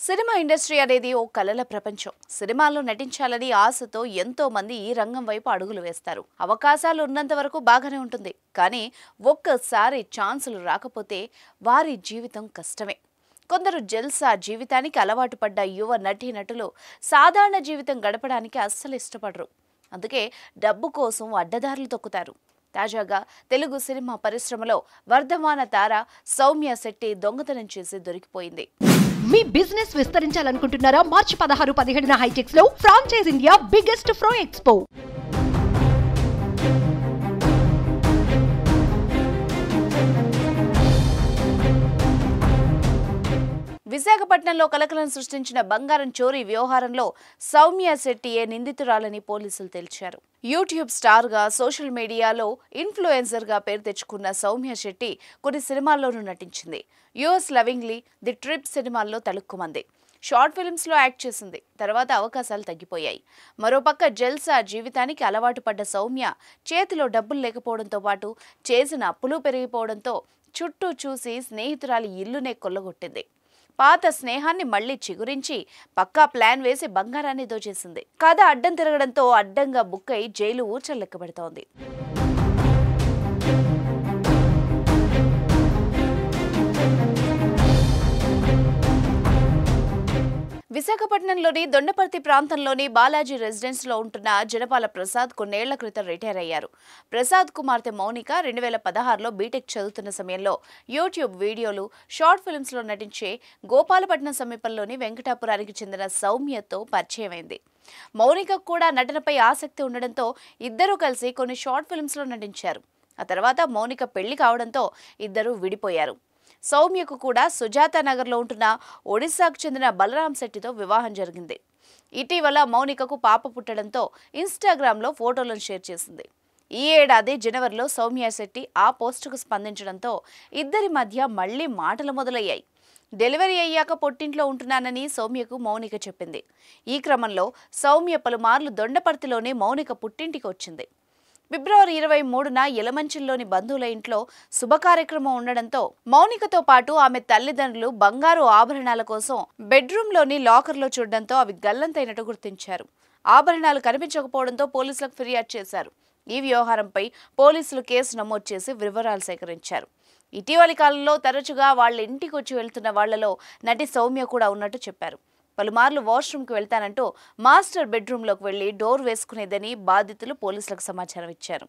cinema industry అనేది ఓ కలల ప్రపంచం సినిమాల్లో నటించాలని ఆశతో ఎంతో మంది ఈ రంగం వైపు అడుగులు వేస్తారు అవకాశాలు ఉన్నంత వరకు బాగానే ఉంటుంది కానీ ఒక్కసారి ఛాన్సులు రాకపోతే వారి జీవితం కష్టమే కొందరు జల్సా జీవితానికి అలవాటు పడ్డ యువ నటీనటులు సాధారణ జీవితం గడపడానికి అస్సలు ఇష్టపడరు అందుకే డబ్బు కోసం అడ్డదారులు తొక్కుతారు తాజాగా తెలుగు సినిమా పరిశ్రమలో వర్ధమాన తార సౌమ్య శెట్టి దొంగతనం చేసి దొరికిపోయింది మీ బిజినెస్ విస్తరించాలనుకుంటున్నారా మార్చి పదహారు పదిహేడున హైటెక్స్ లో franchise India biggest pro expo విశాఖపట్నంలో కలకలం సృష్టించిన బంగారం చోరీ వ్యవహారంలో సౌమ్య శెట్టియే నిందితురాలని పోలీసులు తేల్చారు యూట్యూబ్ స్టార్ గా సోషల్ మీడియాలో ఇన్ఫ్లుయెన్సర్ గా పేరు తెచ్చుకున్న సౌమ్య శెట్టి కొన్ని సినిమాల్లోనూ నటించింది యుఎస్ లవింగ్లీ ది ట్రిప్ సినిమాల్లో తలుక్కుమంది షార్ట్ ఫిల్మ్స్ లో యాక్ట్ చేసింది తర్వాత అవకాశాలు తగ్గిపోయాయి మరోపక్క జల్సా జీవితానికి అలవాటు పడ్డ సౌమ్య చేతిలో డబ్బులు లేకపోవడంతో పాటు చేసిన అప్పులు పెరిగిపోవడంతో చుట్టూ చూసి స్నేహితురాలి ఇల్లునే కొల్లగొట్టింది పాత స్నేహాన్ని మళ్లీ చిగురించి పక్కా ప్లాన్ వేసి బంగారాన్ని దోచేసింది కథ అడ్డం తిరగడంతో అడ్డంగా బుక్కై జైలు ఊచలెక్కబెడుతోంది విశాఖపట్నంలోని దొండపర్తి ప్రాంతంలోని బాలాజీ రెసిడెన్స్ లో ఉంటున్న జనపాల ప్రసాద్ కొన్నేళ్ల క్రితం రిటైర్ అయ్యారు ప్రసాద్ కుమార్తె మౌనిక రెండు వేల పదహారులో బీటెక్ చదువుతున్న సమయంలో యూట్యూబ్ వీడియోలు షార్ట్ ఫిల్మ్స్ లో నటించే గోపాలపట్నం సమీపంలోని వెంకటాపురానికి చెందిన సౌమ్యతో పరిచయమైంది మౌనికకు కూడా నటనపై ఆసక్తి ఉండడంతో ఇద్దరూ కలిసి కొన్ని షార్ట్ ఫిల్మ్స్ లో నటించారు ఆ తర్వాత మౌనిక పెళ్లి కావడంతో ఇద్దరూ విడిపోయారు సౌమ్యకు కూడా సుజాత నగర్లో ఉంటున్న ఒడిశాకు చెందిన బలరాం శెట్టితో వివాహం జరిగింది ఇటీవల మౌనికకు పాప పుట్టడంతో ఇన్స్టాగ్రామ్లో ఫోటోలను షేర్ చేసింది ఈ ఏడాది జనవరిలో సౌమ్య శెట్టి ఆ పోస్టుకు స్పందించడంతో ఇద్దరి మధ్య మళ్లీ మాటలు మొదలయ్యాయి డెలివరీ అయ్యాక పొట్టింట్లో ఉంటున్నానని సౌమ్యకు మౌనిక చెప్పింది ఈ క్రమంలో సౌమ్య పలుమార్లు దొండపర్తిలోనే మౌనిక పుట్టింటికి వచ్చింది ఫిబ్రవరి ఇరవై మూడున యలమంచిల్లోని బంధువుల ఇంట్లో శుభ కార్యక్రమం ఉండడంతో మౌనికతో పాటు ఆమె తల్లిదండ్రులు బంగారు ఆభరణాల కోసం బెడ్రూమ్లోని లాకర్లో చూడడంతో అవి గల్లంతైనట్టు గుర్తించారు ఆభరణాలు కనిపించకపోవడంతో పోలీసులకు ఫిర్యాదు చేశారు ఈ వ్యవహారంపై పోలీసులు కేసు నమోదు చేసి వివరాలు సేకరించారు ఇటీవలి కాలంలో తరచుగా వాళ్ళ ఇంటికి వచ్చి వెళ్తున్న వాళ్లలో నటి సౌమ్య కూడా ఉన్నట్టు చెప్పారు పలుమార్లు వాష్రూమ్కి వెళ్తానంటూ మాస్టర్ బెడ్రూమ్లోకి వెళ్లి డోర్ వేసుకునేదని బాధితులు పోలీసులకు సమాచారం ఇచ్చారు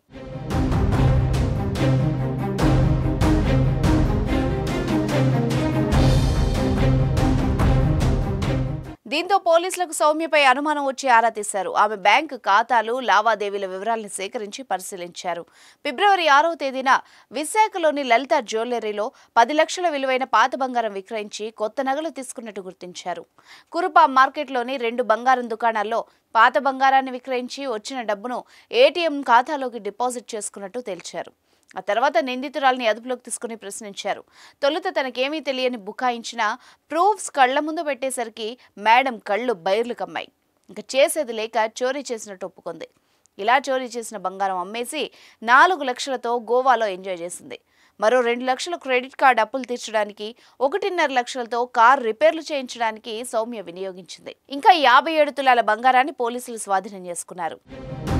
దీంతో పోలీసులకు సౌమ్యపై అనుమానం వచ్చి ఆరా తీశారు ఆమె బ్యాంకు ఖాతాలు లావాదేవీల వివరాలను సేకరించి పరిశీలించారు ఫిబ్రవరి ఆరవ తేదీన విశాఖలోని లలిత జ్యువెలరీలో పది లక్షల విలువైన పాత బంగారం విక్రయించి కొత్త నగలు తీసుకున్నట్టు గుర్తించారు కురుపా మార్కెట్లోని రెండు బంగారం దుకాణాల్లో పాత బంగారాన్ని విక్రయించి వచ్చిన డబ్బును ఏటీఎం ఖాతాలోకి డిపాజిట్ చేసుకున్నట్టు తేల్చారు ఆ తర్వాత నిందితురాల్ని అదుపులోకి తీసుకుని ప్రశ్నించారు తొలుత తనకేమీ తెలియని బుకాయించిన ప్రూఫ్స్ కళ్ల ముందు పెట్టేసరికి మేడం కళ్ళు బైర్లు కమ్మాయి ఇంకా చేసేది లేక చోరీ చేసినట్టు ఒప్పుకుంది ఇలా చోరీ చేసిన బంగారం అమ్మేసి నాలుగు లక్షలతో గోవాలో ఎంజాయ్ చేసింది మరో రెండు లక్షల క్రెడిట్ కార్డు అప్పులు తీర్చడానికి ఒకటిన్నర లక్షలతో కార్ రిపేర్లు చేయించడానికి సౌమ్య వినియోగించింది ఇంకా యాభై ఏడు తులాల బంగారాన్ని పోలీసులు స్వాధీనం చేసుకున్నారు